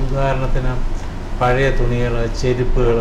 ഉദാഹരണത്തിന് പഴയ തുണികൾ ചെരുപ്പുകൾ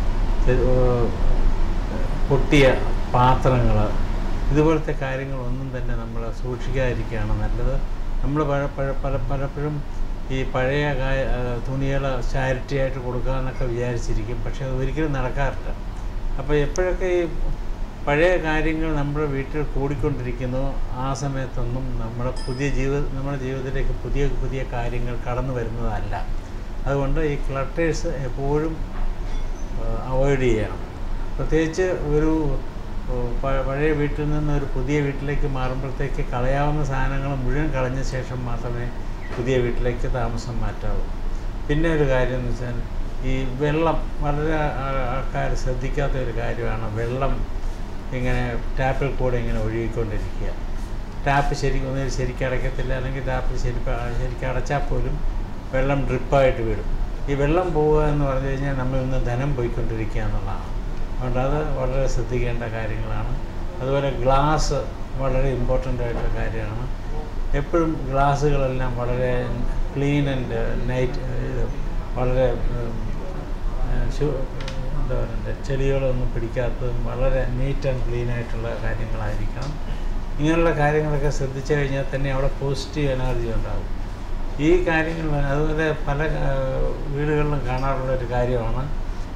പൊട്ടിയ പാത്രങ്ങൾ ഇതുപോലത്തെ കാര്യങ്ങളൊന്നും തന്നെ നമ്മൾ സൂക്ഷിക്കാതിരിക്കുകയാണ് നല്ലത് നമ്മൾ പല പല- പല പലപ്പോഴും ഈ പഴയ തുണികൾ ചാരിറ്റി ആയിട്ട് കൊടുക്കാമെന്നൊക്കെ വിചാരിച്ചിരിക്കും പക്ഷേ അത് ഒരിക്കലും നടക്കാറില്ല അപ്പോൾ എപ്പോഴൊക്കെ ഈ പഴയ കാര്യങ്ങൾ നമ്മുടെ വീട്ടിൽ കൂടിക്കൊണ്ടിരിക്കുന്നു ആ സമയത്തൊന്നും നമ്മുടെ പുതിയ ജീവിത നമ്മുടെ ജീവിതത്തിലേക്ക് പുതിയ പുതിയ കാര്യങ്ങൾ കടന്നു വരുന്നതല്ല അതുകൊണ്ട് ഈ ക്ലട്ടേഴ്സ് എപ്പോഴും അവോയ്ഡ് ചെയ്യണം പ്രത്യേകിച്ച് ഒരു ഏഹ്, പ- പഴയ വീട്ടിൽ നിന്ന് ഒരു പുതിയ വീട്ടിലേക്ക് മാറുമ്പോഴത്തേക്ക് കളയാവുന്ന സാധനങ്ങൾ മുഴുവൻ കളഞ്ഞ ശേഷം മാത്രമേ പുതിയ വീട്ടിലേക്ക് താമസം മാറ്റാവൂ പിന്നെ ഒരു കാര്യം എന്ന് വെച്ചാൽ ഈ വെള്ളം വളരെ ആ- ആൾക്കാർ ശ്രദ്ധിക്കാത്ത ഒരു കാര്യമാണ് വെള്ളം ഇങ്ങനെ ടാപ്പിൽ കൂടെ ഇങ്ങനെ ഒഴുകിക്കൊണ്ടിരിക്കുക ടാപ്പ് ശരിക്കും ഒന്നും ശരിക്കും അടയ്ക്കത്തില്ല അല്ലെങ്കിൽ ടാപ്പ് ശരിക്കും ശരിക്കും അടച്ചാൽ പോലും വെള്ളം ഡ്രിപ്പായിട്ട് വീടും ഈ വെള്ളം പോവുക എന്ന് പറഞ്ഞു കഴിഞ്ഞാൽ നമ്മൾ ഇന്ന് ധനം പോയിക്കൊണ്ടിരിക്കുക എന്നുള്ളതാണ് അതുകൊണ്ട് അത് വളരെ ശ്രദ്ധിക്കേണ്ട കാര്യങ്ങളാണ് അതുപോലെ ഗ്ലാസ് വളരെ ഇമ്പോർട്ടൻ്റ് ആയിട്ടുള്ള കാര്യമാണ് എപ്പോഴും ഗ്ലാസ്സുകളെല്ലാം വളരെ ക്ലീൻ ആൻഡ് നൈറ്റ് വളരെ ഉം, ഏഹ്, ശു- എന്താ പറയണ്ടേ ചെടികളൊന്നും പിടിക്കാത്തതും വളരെ നീറ്റ് ആൻഡ് ക്ലീൻ ആയിട്ടുള്ള കാര്യങ്ങളായിരിക്കണം ഇങ്ങനെയുള്ള കാര്യങ്ങളൊക്കെ ശ്രദ്ധിച്ചു കഴിഞ്ഞാൽ തന്നെ അവിടെ പോസിറ്റീവ് എനർജി ഉണ്ടാകും ഈ കാര്യങ്ങൾ അതുപോലെ പല ആ, വീടുകളിലും കാണാറുള്ള ഒരു കാര്യമാണ്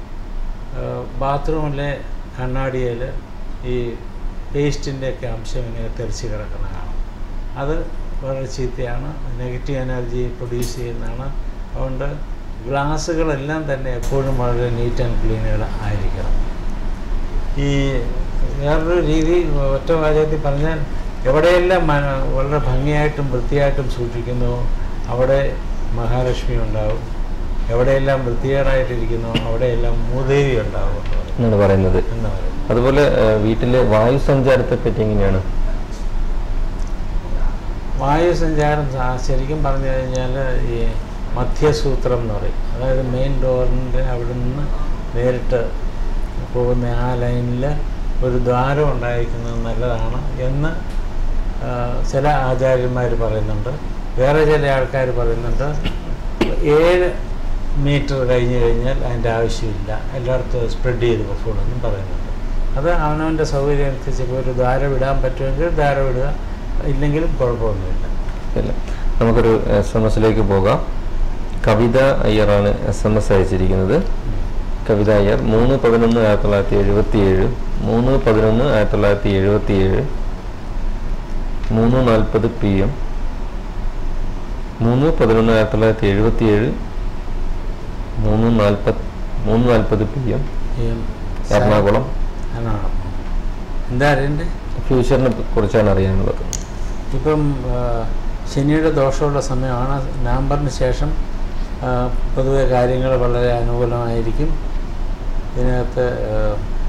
ബാത്റൂമിലെ കണ്ണാടിയിൽ ഈ പേസ്റ്റിൻ്റെയൊക്കെ അംശം ഇങ്ങനെ തെറിച്ച് കിടക്കുന്ന കാണാം അത് വളരെ ചീത്തയാണ് നെഗറ്റീവ് എനർജി പ്രൊഡ്യൂസ് ചെയ്യുന്നതാണ് അതുകൊണ്ട് ഗ്ലാസ്സുകളെല്ലാം തന്നെ എപ്പോഴും വളരെ നീറ്റ് ആൻഡ് ക്ലീനുകൾ ആയിരിക്കണം ഈ വേറൊരു രീതി ഒറ്റ വാചകത്തിൽ പറഞ്ഞാൽ എവിടെയെല്ലാം മ- വളരെ ഭംഗിയായിട്ടും വൃത്തിയായിട്ടും സൂക്ഷിക്കുന്നു അവിടെ മഹാലക്ഷ്മി ഉണ്ടാവും എവിടെയെല്ലാം വൃത്തികേടായിട്ടിരിക്കുന്നു അവിടെയെല്ലാം മൂദേവി ഉണ്ടാവും എന്ന് പറയും. എന്നാണ് പറയുന്നത് എന്ന് പറയും അതുപോലെ ഏഹ്, വീട്ടിലെ വായു സഞ്ചാരത്തെ പറ്റി എങ്ങനെയാണ് വായു സഞ്ചാരം സാ- ശരിക്കും പറഞ്ഞു കഴിഞ്ഞാൽ ഈ മധ്യസൂത്രം എന്ന് പറയും അതായത് മെയിൻ ഡോറിൻ്റെ അവിടെ നിന്ന് നേരിട്ട് പോകുന്ന ആ ലൈനിൽ ഒരു ദ്വാരം ഉണ്ടായിരിക്കുന്നത് നല്ലതാണ് എന്ന് ആ, ചില ആചാര്യന്മാർ പറയുന്നുണ്ട് വേറെ ചില ആൾക്കാർ പറയുന്നുണ്ട് ഏഴ് മീറ്റർ കഴിഞ്ഞ് കഴിഞ്ഞാൽ അതിൻ്റെ ആവശ്യമില്ല എല്ലായിടത്തും സ്പ്രെഡ് ചെയ്ത് പൊക്കോളെന്നും പറയുന്നുണ്ട് അത് അവനവൻ്റെ സൗകര്യം അനുസരിച്ച് ഇപ്പോൾ ഒരു ദ്വാരം ഇടാൻ പറ്റുമെങ്കിൽ ദ്വാരം ഇടുക ഇല്ലെങ്കിലും കുഴപ്പമൊന്നുമില്ല ഇല്ല നമുക്കൊരു എസ് എം എസിലേക്ക് പോകാം കവിത അയ്യറാണ് എസ് എം എസ് അയച്ചിരിക്കുന്നത് കവിത അയ്യർ മൂന്ന് പതിനൊന്ന് ആയിരത്തി തൊള്ളായിരത്തി എഴുപത്തി ഏഴ് മൂന്ന് പതിനൊന്ന് ആയിരത്തി തൊള്ളായിരത്തി എഴുപത്തി ഏഴ് മൂന്ന് നാൽപ്പത് പി എം മൂന്ന് പതിനൊന്ന് ആയിരത്തി തൊള്ളായിരത്തി എഴുപത്തി ഏഴ് മൂന്ന് നാൽപ്പത് മൂന്ന് നാൽപ്പത് പി എം ഈ എറണാകുളം എറണാകുളം എന്താ അറിയണ്ടേ ഫ്യൂച്ചറിനെ കുറിച്ചാണ് അറിയാനുള്ളത് ഇപ്പം ആ, ശനിയുടെ ദോഷമുള്ള സമയമാണ് നവംബറിന് ശേഷം ആ, പൊതുവെ കാര്യങ്ങൾ വളരെ അനുകൂലമായിരിക്കും ഇതിനകത്ത് ആ,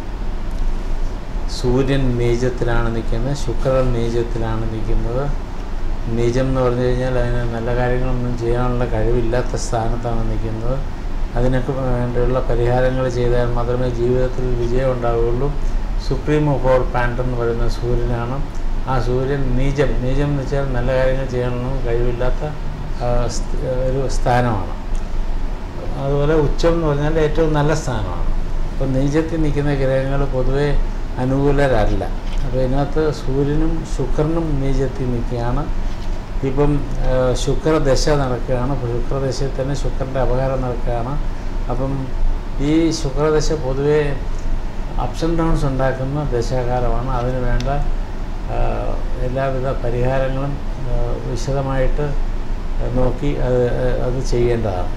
സൂര്യൻ നീചത്തിലാണ് നിൽക്കുന്നത് ശുക്രൻ നീചത്തിലാണ് നിൽക്കുന്നത് നീചം എന്ന് പറഞ്ഞു കഴിഞ്ഞാൽ അതിന് നല്ല കാര്യങ്ങളൊന്നും ചെയ്യാനുള്ള കഴിവില്ലാത്ത സ്ഥാനത്താണ് നിൽക്കുന്നത് അതിനൊക്കെ വേണ്ടിയുള്ള പരിഹാരങ്ങൾ ചെയ്താൽ മാത്രമേ ജീവിതത്തിൽ വിജയം ഉണ്ടാവുകയുള്ളൂ സുപ്രീം ഫോർ പാൻറ്റ് എന്ന് പറയുന്ന സൂര്യനാണ് ആ സൂര്യൻ നീചം നീചം എന്ന് വെച്ചാൽ നല്ല കാര്യങ്ങൾ ചെയ്യാനൊന്നും കഴിവില്ലാത്ത ആ, സ്ഥ- ഒരു സ്ഥാനമാണ് അതുപോലെ ഉച്ചം എന്ന് പറഞ്ഞാൽ ഏറ്റവും നല്ല സ്ഥാനമാണ് അപ്പോൾ നീചത്തിൽ നിൽക്കുന്ന ഗ്രഹങ്ങൾ പൊതുവെ അനുകൂലരല്ല അപ്പോൾ ഇതിനകത്ത് സൂര്യനും ശുക്രനും നീചത്തിൽ നിൽക്കുകയാണ് ഇപ്പം ആ, ശുക്രദശ നടക്കുകയാണ് അപ്പോൾ ശുക്രദശയിൽ തന്നെ ശുക്രൻ്റെ അപകാരം നടക്കുകയാണ് അപ്പം ഈ ശുക്രദശ പൊതുവെ അപ്സ് ആൻഡ് ഡൗൺസ് ഉണ്ടാക്കുന്ന ദശാകാലമാണ് അതിന് വേണ്ട ആ, എല്ലാവിധ പരിഹാരങ്ങളും ആ, വിശദമായിട്ട് നോക്കി അത് അത് ചെയ്യേണ്ടതാണ്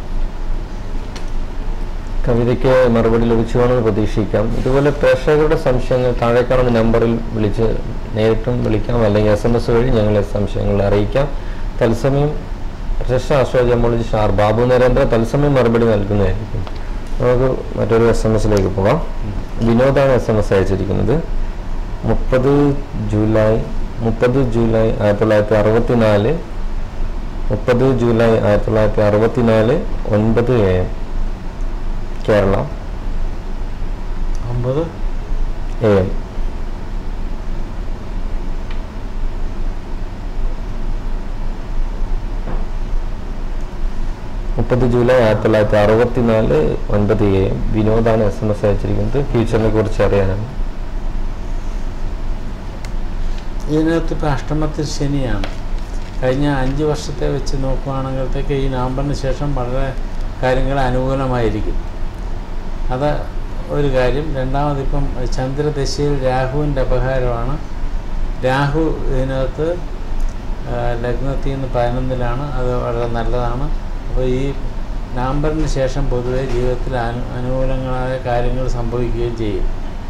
കവിതയ്ക്ക് മറുപടി ലഭിച്ചു കാണുമെന്ന് പ്രതീക്ഷിക്കാം ഇതുപോലെ പ്രേക്ഷകരുടെ സംശയങ്ങൾ താഴെ കാണുന്ന നമ്പറിൽ വിളിച്ച് നേരിട്ടും വിളിക്കാം അല്ലെങ്കിൽ എസ് എം എസ് വഴി ഞങ്ങളെ സംശയങ്ങൾ അറിയിക്കാം തത്സമയം പ്രശസ്ത ആസ്ട്രോജമോളജിസ്റ്റ് ആർ ബാബു നരേന്ദ്ര തത്സമയം മറുപടി നൽകുന്നതായിരിക്കും നമുക്ക് മറ്റൊരു എസ് എം എസിലേക്ക് പോകാം വിനോദാണ് എസ് എം എസ് അയച്ചിരിക്കുന്നത് മുപ്പത് ജൂലൈ മുപ്പത് ജൂലൈ ആയിരത്തി തൊള്ളായിരത്തി അറുപത്തി നാല് മുപ്പത് ജൂലൈ ആയിരത്തി തൊള്ളായിരത്തി അറുപത്തി നാല് ഒൻപത് എ എം കേരള ഒമ്പത് എ എം മുപ്പത് ജൂലൈ ആയിരത്തി തൊള്ളായിരത്തി അറുപത്തിനാല് ഒൻപത് എ എം വിനോദാണ് എസ് എം എസ് അയച്ചിരിക്കുന്നത് ഫ്യൂച്ചറിനെ കുറിച്ച് അറിയാനാണ് ഇതിനകത്ത് ഇപ്പോൾ അഷ്ടമത്തിൽ ശനിയാണ് കഴിഞ്ഞ അഞ്ച് വർഷത്തെ വെച്ച് നോക്കുകയാണെങ്കിലത്തേക്ക് ഈ നവംബറിന് ശേഷം വളരെ കാര്യങ്ങൾ അനുകൂലമായിരിക്കും അത് ഒരു കാര്യം രണ്ടാമതിപ്പം ചന്ദ്രദശയിൽ രാഹുവിൻ്റെ അപഹാരമാണ് രാഹു ഇതിനകത്ത് ആ, ലഗ്നത്തിൽ നിന്ന് പതിനൊന്നിലാണ് അത് വളരെ നല്ലതാണ് അപ്പോൾ ഈ നവംബറിന് ശേഷം പൊതുവെ ജീവിതത്തിൽ അനു അനുകൂലങ്ങളായ കാര്യങ്ങൾ സംഭവിക്കുകയും ചെയ്യും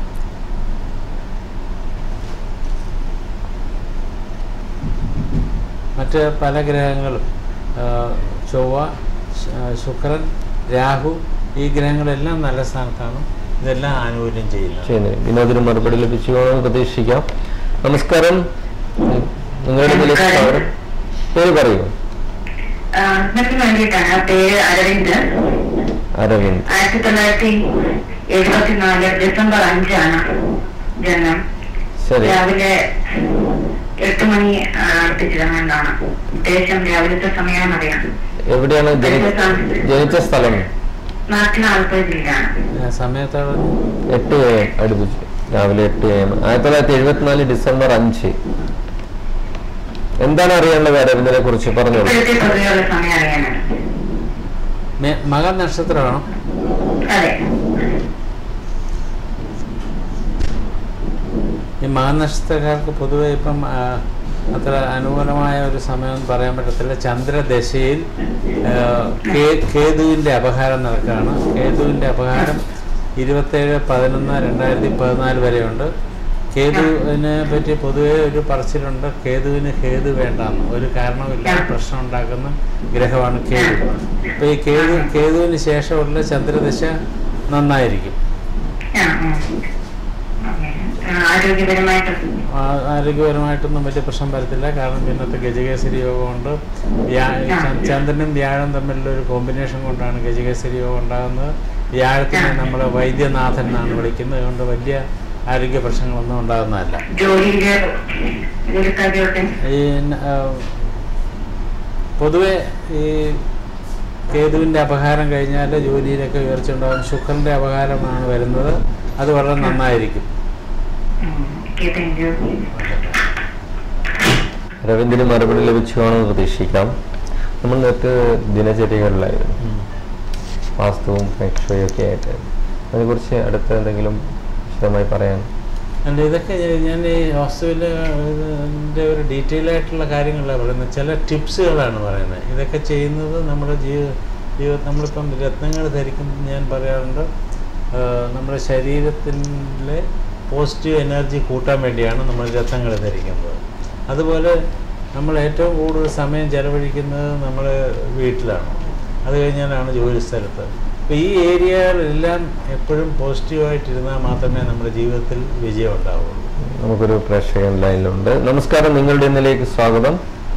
മറ്റ് പല ഗ്രഹങ്ങളും ആ, ചൊവ്വ ശ- ആ, ശുക്രൻ രാഹു ഈ ഗ്രഹങ്ങളെല്ലാം നല്ല സ്ഥാനത്താണ് ഇതെല്ലാം ആനുകൂല്യം ചെയ്യുന്നത് ചെയ്യുന്നത് വിനോദിന് മറുപടി ലഭിച്ചു കാണുമെന്ന് പ്രതീക്ഷിക്കാം നമസ്കാരം നിങ്ങളുടെ നിലയിൽ സ്വാഗതം പേര് പറയൂ ഹസ്ബൻഡിന് വേണ്ടിയിട്ടാണ് പേര് അരവിന്ദ് അരവിന്ദ് ആയിരത്തി തൊള്ളായിരത്തി എഴുപത്തിനാല് ഡിസംബർ അഞ്ചാണ് ജനനം ശരി രാവിലെ എട്ട് മണി ആ, അടുപ്പിച്ചിറങ്ങാനാണ് ഉദ്ദേശം രാവിലത്തെ സമയമെന്നറിയാം എവിടെയാണ് ജനി- ജനിച്ച സ്ഥലം നാട്ടിൽ ആലപ്പുഴ ജില്ലയാണ് ആ, സമയത്തോടെ എട്ട് എ എം അടുപ്പിച്ച് രാവിലെ എട്ട് എ എം ആയിരത്തി തൊള്ളായിരത്തി എഴുപത്തിനാല് ഡിസംബർ അഞ്ച് എന്താണ് അറിയേണ്ടത് അരവിന്ദനെ കുറിച്ച് പറഞ്ഞോളൂ ഇപ്പോഴത്തെ പൊതുവെയുള്ള സമയം അറിയാനാണ് മെ- മകൻ നക്ഷത്രമാണ് അതെ ഈ മകൻ നക്ഷത്രക്കാർക്ക് പൊതുവെ ഇപ്പം ആ, അത്ര അനുകൂലമായ ഒരു സമയം പറയാൻ പറ്റത്തില്ല ചന്ദ്രദശയിൽ ആ, കേ- കേതുവിൻ്റെ അപഹാരം നടക്കുകയാണ് കേതുവിൻ്റെ അപഹാരം ഇരുപത്തേഴ് പതിനൊന്ന് രണ്ടായിരത്തി പതിനാല് വരെയുണ്ട് കേതുവിനെ പറ്റി പൊതുവെ ഒരു പറച്ചിലുണ്ട് കേതുവിന് കേതു വേണ്ടാന്ന് ഒരു കാരണമില്ലാതെ പ്രശ്നം ഉണ്ടാക്കുന്ന ഗ്രഹമാണ് കേതു അപ്പോൾ ഈ കേതു കേതുവിന് ശേഷമുള്ള ചന്ദ്രദശ നന്നായിരിക്കും ആ, ഉം. ഓക്കേ. ആ, ആരോഗ്യപരമായിട്ട് ആ- ആരോഗ്യപരമായിട്ടൊന്നും വലിയ പ്രശ്നം വരത്തില്ല കാരണം ഇന്നത്തെ ഗജകേസരി യോഗം കൊണ്ട് വ്യാ- ച- ചന്ദ്രനും വ്യാഴം തമ്മിലുള്ള ഒരു കോമ്പിനേഷൻ കൊണ്ടാണ് ഗജകേസരി യോഗം ഉണ്ടാകുന്നത് വ്യാഴത്തിനെ നമ്മൾ വൈദ്യനാഥൻ എന്നാണ് വിളിക്കുന്നത് അതുകൊണ്ട് വലിയ ആരോഗ്യ പ്രശ്നങ്ങളൊന്നും ഉണ്ടാകുന്നതല്ല ജോലിയില് ഇതിന്റെ കാര്യമൊക്കെ ഈ ന- ആ, പൊതുവെ ഈ കേതുവിൻ്റെ അപഹാരം കഴിഞ്ഞാൽ ജോലിയിലൊക്കെ ഉയർച്ച ഉണ്ടാകും ശുക്രൻ്റെ അപഹാരമാണ് വരുന്നത് അത് വളരെ നന്നായിരിക്കും ഓക്കെ താങ്ക് യു അരവിന്ദിന് മറുപടി ലഭിച്ചു കാണുമെന്ന് പ്രതീക്ഷിക്കാം നമ്മൾ നേരത്തെ ദിനചര്യകളിലായിരുന്നു വാസ്തുവും ഫെക്ഷയും ഒക്കെ ആയിട്ട് അതിനെക്കുറിച്ച് അടുത്ത എന്തെങ്കിലും വിശദമായി പറയാൻ അല്ല ഇതൊക്കെ ഞാൻ- ഞാൻ ഈ വാസ്തുവിൽ ഇതിൻ്റെ ഒരു ഡീറ്റെയിൽ ആയിട്ടുള്ള കാര്യങ്ങളാണ് പറയുന്നത് ചില ടിപ്സുകളാണ് പറയുന്നത് ഇതൊക്കെ ചെയ്യുന്നത് നമ്മുടെ ജീവിത ജീവിത നമ്മളിപ്പം രത്നങ്ങൾ ധരിക്കുമ്പോൾ ഞാൻ പറയാറുണ്ട് ആ, നമ്മുടെ ശരീരത്തിലെ പോസിറ്റീവ് എനർജി കൂട്ടാൻ വേണ്ടിയാണ് നമ്മൾ രത്നങ്ങൾ ധരിക്കുന്നത് അതുപോലെ നമ്മൾ ഏറ്റവും കൂടുതൽ സമയം ചെലവഴിക്കുന്നത് നമ്മൾ വീട്ടിലാണ് അത് കഴിഞ്ഞാലാണ് ജോലി സ്ഥലത്ത് അപ്പോൾ ഈ ഏരിയകളെല്ലാം എപ്പോഴും പോസിറ്റീവായിട്ടിരുന്നാൽ മാത്രമേ നമ്മുടെ ജീവിതത്തിൽ വിജയം ഉണ്ടാവുള്ളൂ നമുക്കൊരു പ്രേക്ഷകൻ ലൈനിലുണ്ട് നമസ്കാരം നിങ്ങളുടെ ഇന്നലേക്ക് സ്വാഗതം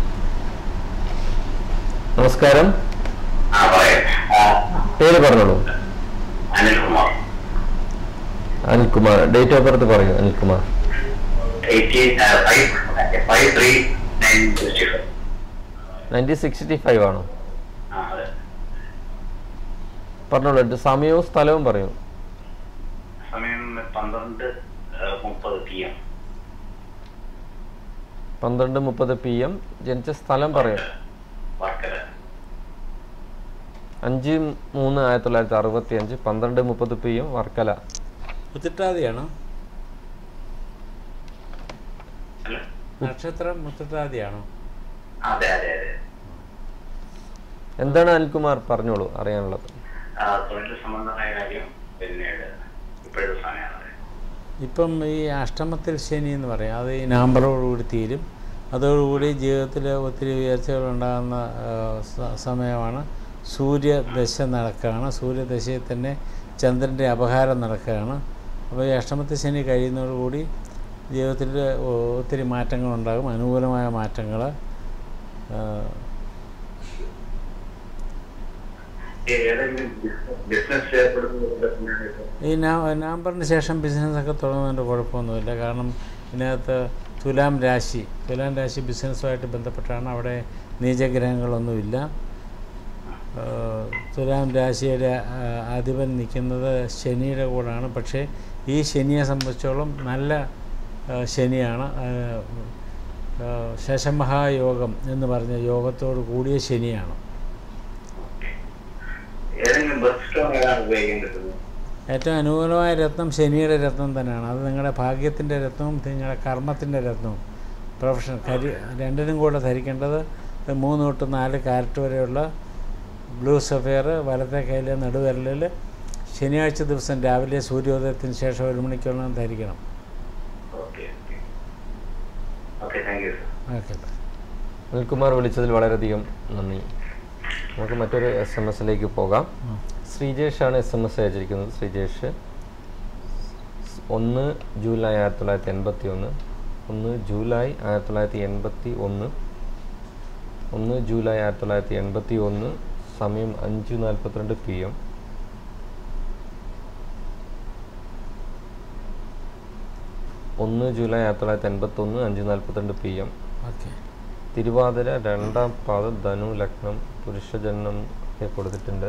നമസ്കാരം ആ പറയാം ആ, പേര് പറഞ്ഞോളൂ Anilkumar Anilkumar date of birth പറയൂ Anilkumar eighteen five five three nine sixty five nineteen sixty five ആണോ ആ അതെ പറഞ്ഞോളൂ എന്നിട്ട് സമയവും സ്ഥലവും പറയൂ സമയം പന്ത്രണ്ട് ആ, മുപ്പത് പി എം പന്ത്രണ്ട് മുപ്പത് പി എം ജനിച്ച സ്ഥലം പറയൂ വർക്കല അഞ്ച് മൂന്ന് ആയിരത്തി തൊള്ളായിരത്തി അറുപത്തി അഞ്ച് പന്ത്രണ്ട് മുപ്പത് പി എം വർക്കല മുത്തിട്ടാതിയാണോ അല്ല നക്ഷത്രം മുത്തിട്ടാതിയാണോ അതെ അതെ അതെ എന്താണ് അനിൽകുമാർ പറഞ്ഞോളൂ അറിയാനുള്ളത് ആ, തൊഴിൽ സംബന്ധമായ കാര്യം പിന്നീട് ഇപ്പോഴത്തെ സമയമാണ് ഇപ്പം ഈ അഷ്ടമത്തിൽ ശനി എന്ന് പറയും അത് ഈ നവംബറോടുകൂടി തീരും അതോടുകൂടി ജീവിതത്തിൽ ഒത്തിരി ഉയർച്ചകൾ ഉണ്ടാകുന്ന ആ, സ- സമയമാണ് സൂര്യദശ നടക്കുകയാണ് സൂര്യദശയിൽ തന്നെ ചന്ദ്രൻ്റെ അപഹാരം നടക്കുകയാണ് അപ്പോൾ ഈ അഷ്ടമത്തിൽ ശനി കഴിയുന്നതോടുകൂടി ജീവിതത്തിൽ ഒ- ഒത്തിരി മാറ്റങ്ങളുണ്ടാകും അനുകൂലമായ മാറ്റങ്ങൾ ഏതെങ്കിലും ബിസിനസ് ഏർപ്പെടുന്നത് ഈ നവ- നവംബറിന് ശേഷം ബിസിനസ്സൊക്കെ തുടങ്ങുന്നതിൻ്റെ കുഴപ്പമൊന്നുമില്ല കാരണം ഇതിനകത്ത് തുലാം രാശി തുലാം രാശി ബിസിനസ്സുമായിട്ട് ബന്ധപ്പെട്ടാണ് അവിടെ നീചഗ്രഹങ്ങളൊന്നുമില്ല ആ, തുലാം രാശിയുടെ ആ, അധിപൻ നിൽക്കുന്നത് ശനിയുടെ കൂടാണ് പക്ഷേ ഈ ശനിയെ സംബന്ധിച്ചോളം നല്ല ആ, ശനിയാണ് ആ, ആ, ശശമഹായോഗം എന്ന് പറഞ്ഞ യോഗത്തോട് കൂടിയ ശനിയാണ് ഏതെങ്കിലും ബസ് സ്റ്റോൺ ഏതാണ് ഉപയോഗിക്കേണ്ടത് ഏറ്റവും അനുകൂലമായ രത്നം ശനിയുടെ രത്നം തന്നെയാണ് അത് നിങ്ങളുടെ ഭാഗ്യത്തിൻ്റെ രത്നവും നിങ്ങളുടെ കർമ്മത്തിൻ്റെ രത്നവും പ്രൊഫഷൻ കരി രണ്ടിനും കൂടെ ധരിക്കേണ്ടത് ഇത് മൂന്ന് തൊട്ട് നാല് കാരറ്റ് വരെയുള്ള ബ്ലൂ സഫയർ വലത്തെ കയ്യിലെ നടുവിരലിൽ ശനിയാഴ്ച ദിവസം രാവിലെ സൂര്യോദയത്തിന് ശേഷം ഒരു മണിക്കുള്ളിൽ ധരിക്കണം okay okay okay thank you sir okay Anilkumar വിളിച്ചതിൽ വളരെയധികം നന്ദി നമുക്ക് മറ്റൊരു എസ് എം എസിലേക്ക് പോകാം ശ്രീജേഷാണ് എസ് എം എസ് അയച്ചിരിക്കുന്നത് ശ്രീജേഷ് ഒന്ന് ജൂലൈ ആയിരത്തി തൊള്ളായിരത്തി എൺപത്തി ഒന്ന് ഒന്ന് ജൂലൈ ആയിരത്തി തൊള്ളായിരത്തി എൺപത്തി ഒന്ന് ഒന്ന് ജൂലൈ ആയിരത്തി തൊള്ളായിരത്തി എൺപത്തി ഒന്ന് സമയം അഞ്ച് നാൽപ്പത്തിരണ്ട് പി എം ഒന്ന് ജൂലൈ ആയിരത്തി തൊള്ളായിരത്തി എൺപത്തി ഒന്ന് അഞ്ച് നാൽപ്പത്തിരണ്ട് പി എം ഓക്കെ തിരുവാതിര രണ്ടാം പാദം ധനു ലഗ്നം പുരുഷ ജന്മം ഒക്കെ കൊടുത്തിട്ടുണ്ട്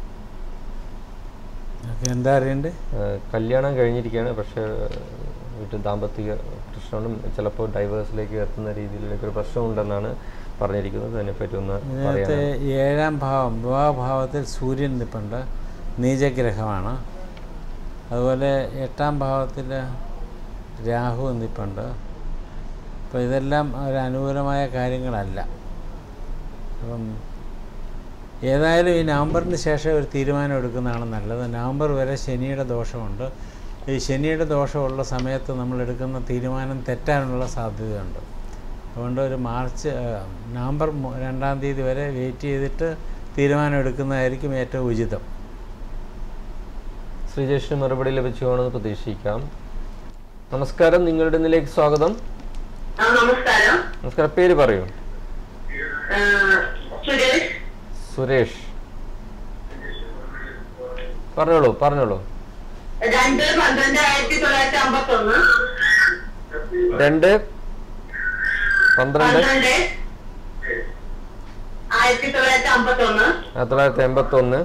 ഓക്കെ എന്താ അറിയണ്ടേ ഏഹ് കല്യാണം കഴിഞ്ഞിരിക്കുകയാണ് പക്ഷേ വീട്ടിൽ ദാമ്പത്തിക പ്രശ്നങ്ങളും ചിലപ്പോൾ ഡൈവേഴ്സിലേക്ക് എത്തുന്ന രീതിയിലേക്ക് ഒരു പ്രശ്നമുണ്ടെന്നാണ് പറഞ്ഞിരിക്കുന്നത് അതിനെപ്പറ്റി ഒന്ന് ഇതിനകത്ത് പറയാൻ ഏഴാം ഭാവം വിവാഹഭാവത്തിൽ സൂര്യൻ നിൽപ്പുണ്ട് നീചഗ്രഹമാണ് അതുപോലെ എട്ടാം ഭാവത്തിൽ രാഹു നിൽപ്പുണ്ട് അപ്പോൾ ഇതെല്ലാം ഒരു അനുകൂലമായ കാര്യങ്ങളല്ല അപ്പം ഏതായാലും ഈ നവംബറിന് ശേഷം ഒരു തീരുമാനം എടുക്കുന്നതാണ് നല്ലത് നവംബർ വരെ ശനിയുടെ ദോഷമുണ്ട് ഈ ശനിയുടെ ദോഷമുള്ള സമയത്ത് നമ്മൾ എടുക്കുന്ന തീരുമാനം തെറ്റാനുള്ള സാധ്യതയുണ്ട് അതുകൊണ്ട് ഒരു മാർച്ച് ആ, നവംബർ മു- രണ്ടാം തീയതി വരെ വെയിറ്റ് ചെയ്തിട്ട് തീരുമാനം എടുക്കുന്നതായിരിക്കും ഏറ്റവും ഉചിതം ശ്രീജേഷിന് മറുപടി ലഭിച്ചുകൊണ്ടെന്ന് പ്രതീക്ഷിക്കാം നമസ്കാരം നിങ്ങളുടെ ഇന്നിലേക്ക് സ്വാഗതം ആ നമസ്കാരം നമസ്കാരം പേര് പറയൂ ആ, സുരേഷ് സുരേഷ് പറഞ്ഞോളൂ പറഞ്ഞോളൂ രണ്ട് പന്ത്രണ്ട് ആയിരത്തി തൊള്ളായിരത്തി അമ്പത്തി ഒന്ന് രണ്ട് പന്ത്രണ്ട് പന്ത്രണ്ട് ആയിരത്തി തൊള്ളായിരത്തി അമ്പത്തി ഒന്ന് ആയിരത്തി തൊള്ളായിരത്തി എൺപത്തി ഒന്ന്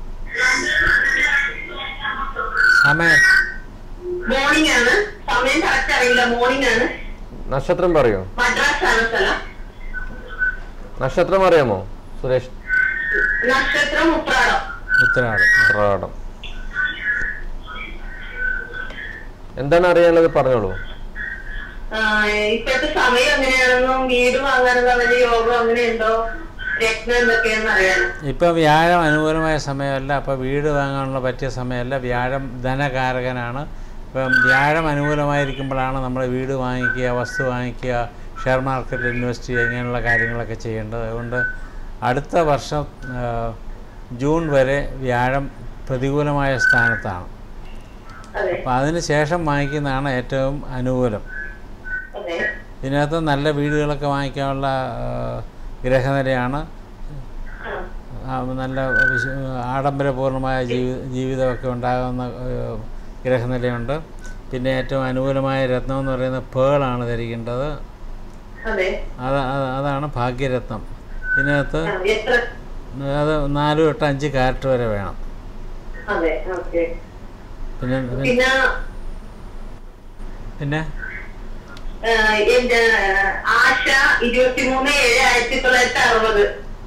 സമയം മോർണിംഗ് ആണ് സമയം കറക്റ്റ് അറിയില്ല മോർണിംഗ് ആണ് നക്ഷത്രം പറയൂ മദ്രാസ് ആണ് സ്ഥലം നക്ഷത്രം അറിയാമോ സുരേഷ് നക്ഷത്രം ഉത്രാടം ഉത്തരാടം ഉത്രാടം എന്താണ് അറിയാനുള്ളത് പറഞ്ഞോളൂ ആ, ഇപ്പോഴത്തെ സമയം എങ്ങനെയാണെന്നും വീട് വാങ്ങാനുള്ള വലിയ യോഗം അങ്ങനെയുണ്ടോ രത്നം എന്തൊക്കെയാണെന്ന് അറിയാനും ഇപ്പം വ്യാഴം അനുകൂലമായ സമയമല്ല അപ്പോൾ വീട് വാങ്ങാനുള്ള പറ്റിയ സമയമല്ല വ്യാഴം ധനകാരകനാണ് ഇപ്പം വ്യാഴം അനുകൂലമായിരിക്കുമ്പോഴാണ് നമ്മൾ വീട് വാങ്ങിക്കുക വസ്തു വാങ്ങിക്കുക ഷെയർ മാർക്കറ്റിൽ ഇൻവെസ്റ്റ് ചെയ്യുക ഇങ്ങനെയുള്ള കാര്യങ്ങളൊക്കെ ചെയ്യേണ്ടത് അതുകൊണ്ട് അടുത്ത വർഷം ആ, ജൂൺ വരെ വ്യാഴം പ്രതികൂലമായ സ്ഥാനത്താണ് അതെ അപ്പോൾ അതിന് ശേഷം വാങ്ങിക്കുന്നതാണ് ഏറ്റവും അനുകൂലം അതെ ഇതിനകത്ത് നല്ല വീടുകളൊക്കെ വാങ്ങിക്കാനുള്ള ആ, ഗ്രഹനിലയാണ് ആ, ആ, നല്ല വിശ- ആഡംബരപൂർണമായ ജീവി ജീവിതമൊക്കെ ഉണ്ടാകുന്ന ഏഹ്, ഗ്രഹനിലയുണ്ട് പിന്നെ ഏറ്റവും അനുകൂലമായ രത്നം എന്ന് പറയുന്നത് പേളാണ് ധരിക്കേണ്ടത് അതെ അത് അത് അതാണ് ഭാഗ്യരത്നം ഇതിനകത്ത് ആ, എത്ര അത് നാല് തൊട്ട് അഞ്ച് കാരറ്റ് വരെ വേണം അതെ ഓക്കെ പിന്നെ പിന്നെ പിന്നെ ആ, എന്റെ ആശ ഇരുപത്തിമൂന്ന് ഏഴ് ആയിരത്തി തൊള്ളായിരത്തി അറുപത്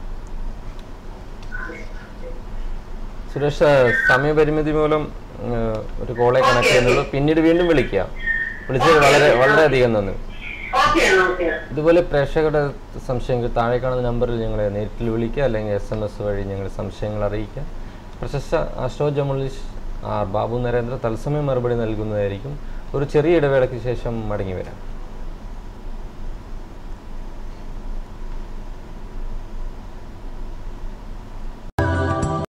സുരേഷ് സമയപരിമിതി മൂലം ഏഹ്, ഒരു കോളെ കണക്ട് ചെയ്യുന്നുള്ളൂ പിന്നീട് വീണ്ടും വിളിക്കുക വിളിച്ചത് വളരെ വളരെയധികം നന്ദി ഓക്കെയാണ് ഓക്കെയാണ് ഇതുപോലെ പ്രേക്ഷകരുടെ സംശയങ്ങൾ താഴെ കാണുന്ന നമ്പറിൽ ഞങ്ങളെ നേരിട്ട് വിളിക്കുക അല്ലെങ്കിൽ എസ് എം എസ് വഴി ഞങ്ങൾ സംശയങ്ങൾ അറിയിക്കുക പ്രശസ്ത അഷ്ടോ ജമലിസ്റ്റ് ആർ ബാബു നരേന്ദ്ര തത്സമയം മറുപടി നൽകുന്നതായിരിക്കും ഒരു ചെറിയ ഇടവേളയ്ക്ക് ശേഷം മടങ്ങി വരാം